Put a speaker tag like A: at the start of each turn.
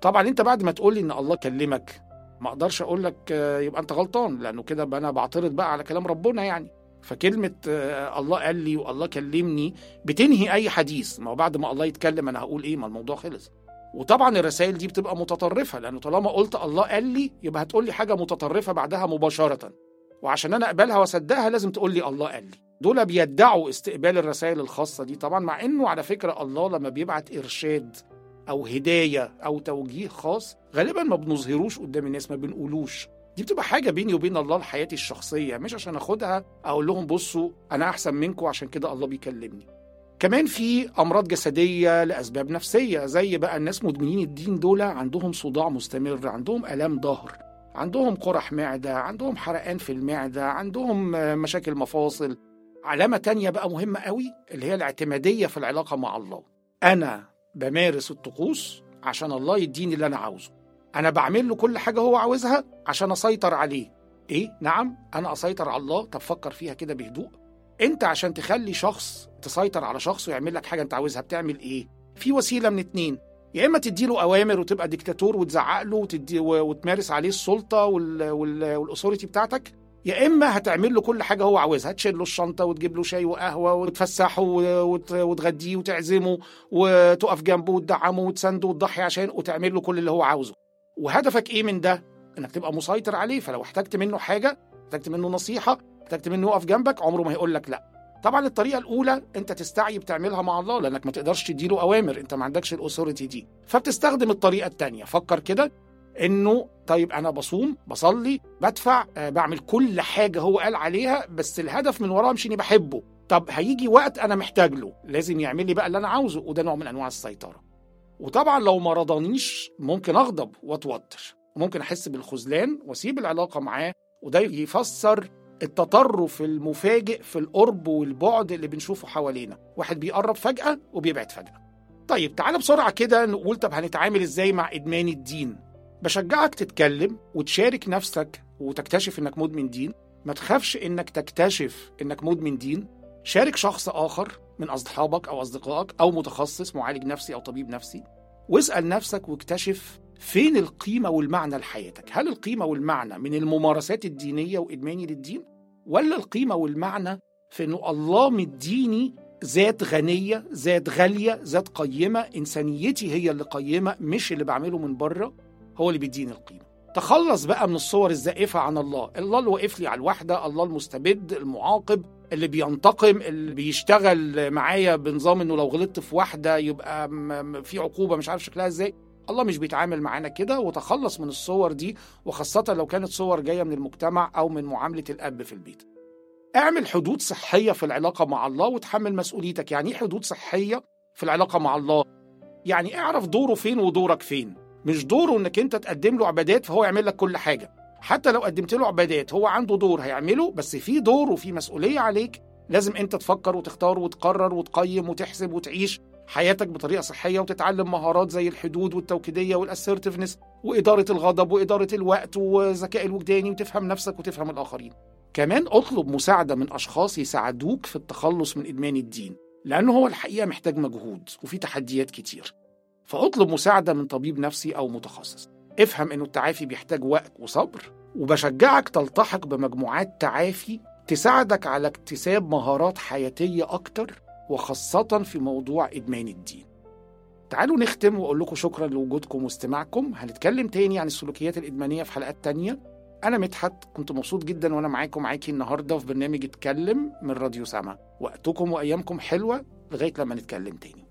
A: طبعا انت بعد ما تقول لي ان الله كلمك ما اقدرش اقول لك آه، يبقى انت غلطان لانه كده بقى انا بعترض بقى على كلام ربنا يعني فكلمة آه، الله قال لي والله كلمني بتنهي أي حديث ما هو بعد ما الله يتكلم أنا هقول إيه ما الموضوع خلص وطبعا الرسائل دي بتبقى متطرفة لأنه طالما قلت الله قال لي يبقى هتقول لي حاجة متطرفة بعدها مباشرة وعشان أنا أقبلها وأصدقها لازم تقول لي الله قال لي دول بيدعوا استقبال الرسائل الخاصة دي طبعا مع إنه على فكرة الله لما بيبعت إرشاد أو هداية أو توجيه خاص غالبا ما بنظهروش قدام الناس ما بنقولوش دي بتبقى حاجة بيني وبين الله لحياتي الشخصية مش عشان أخدها أقول لهم بصوا أنا أحسن منكم عشان كده الله بيكلمني كمان في أمراض جسدية لأسباب نفسية زي بقى الناس مدمنين الدين دول عندهم صداع مستمر عندهم آلام ظهر عندهم قرح معدة عندهم حرقان في المعدة عندهم آه، مشاكل مفاصل علامة تانية بقى مهمة قوي اللي هي الاعتمادية في العلاقة مع الله أنا بمارس الطقوس عشان الله يديني اللي أنا عاوزه أنا بعمل له كل حاجة هو عاوزها عشان أسيطر عليه إيه؟ نعم أنا أسيطر على الله طب فكر فيها كده بهدوء أنت عشان تخلي شخص تسيطر على شخص ويعمل لك حاجة أنت عاوزها بتعمل إيه؟ في وسيلة من اتنين يا إما تديله أوامر وتبقى ديكتاتور وتزعق له وتدي وتمارس عليه السلطة وال... وال... والأثوريتي بتاعتك يا اما هتعمل له كل حاجه هو عاوزها تشيل له الشنطه وتجيب له شاي وقهوه وتفسحه وت- وتغديه وتعزمه وتقف جنبه وتدعمه وتسنده وتضحي عشان وتعمل له كل اللي هو عاوزه وهدفك ايه من ده انك تبقى مسيطر عليه فلو احتجت منه حاجه احتجت منه نصيحه احتجت منه يقف جنبك عمره ما هيقول لك لا طبعا الطريقه الاولى انت تستعي بتعملها مع الله لانك ما تقدرش تديله اوامر انت ما عندكش الاثوريتي دي فبتستخدم الطريقه الثانيه فكر كده انه طيب انا بصوم بصلي بدفع آه، بعمل كل حاجه هو قال عليها بس الهدف من وراها مش اني بحبه طب هيجي وقت انا محتاج له لازم يعمل لي بقى اللي انا عاوزه وده نوع من انواع السيطره وطبعا لو ما رضانيش ممكن اغضب واتوتر وممكن احس بالخذلان واسيب العلاقه معاه وده يفسر التطرف المفاجئ في القرب والبعد اللي بنشوفه حوالينا واحد بيقرب فجاه وبيبعد فجاه طيب تعالى بسرعه كده نقول طب هنتعامل ازاي مع ادمان الدين بشجعك تتكلم وتشارك نفسك وتكتشف انك مدمن دين ما تخافش انك تكتشف انك مدمن دين شارك شخص اخر من اصحابك او اصدقائك او متخصص معالج نفسي او طبيب نفسي واسال نفسك واكتشف فين القيمه والمعنى لحياتك هل القيمه والمعنى من الممارسات الدينيه وادماني للدين ولا القيمه والمعنى في انه الله مديني ذات غنيه ذات غاليه ذات قيمه انسانيتي هي اللي قيمه مش اللي بعمله من بره هو اللي بيديني القيمه تخلص بقى من الصور الزائفه عن الله الله اللي واقف لي على الوحده الله المستبد المعاقب اللي بينتقم اللي بيشتغل معايا بنظام انه لو غلطت في واحده يبقى م- م- في عقوبه مش عارف شكلها ازاي الله مش بيتعامل معانا كده وتخلص من الصور دي وخاصه لو كانت صور جايه من المجتمع او من معامله الاب في البيت اعمل حدود صحيه في العلاقه مع الله وتحمل مسؤوليتك يعني ايه حدود صحيه في العلاقه مع الله يعني اعرف دوره فين ودورك فين مش دوره انك انت تقدم له عبادات فهو يعمل لك كل حاجه حتى لو قدمت له عبادات هو عنده دور هيعمله بس في دور وفي مسؤوليه عليك لازم انت تفكر وتختار وتقرر وتقيم وتحسب وتعيش حياتك بطريقه صحيه وتتعلم مهارات زي الحدود والتوكيديه والاسيرتفنس واداره الغضب واداره الوقت والذكاء الوجداني وتفهم نفسك وتفهم الاخرين كمان اطلب مساعده من اشخاص يساعدوك في التخلص من ادمان الدين لانه هو الحقيقه محتاج مجهود وفي تحديات كتير فاطلب مساعده من طبيب نفسي او متخصص افهم انه التعافي بيحتاج وقت وصبر وبشجعك تلتحق بمجموعات تعافي تساعدك على اكتساب مهارات حياتيه اكتر وخاصه في موضوع ادمان الدين تعالوا نختم واقول لكم شكرا لوجودكم واستماعكم هنتكلم تاني عن السلوكيات الادمانيه في حلقات تانية انا مدحت كنت مبسوط جدا وانا معاكم معاكي النهارده في برنامج اتكلم من راديو سما وقتكم وايامكم حلوه لغايه لما نتكلم تاني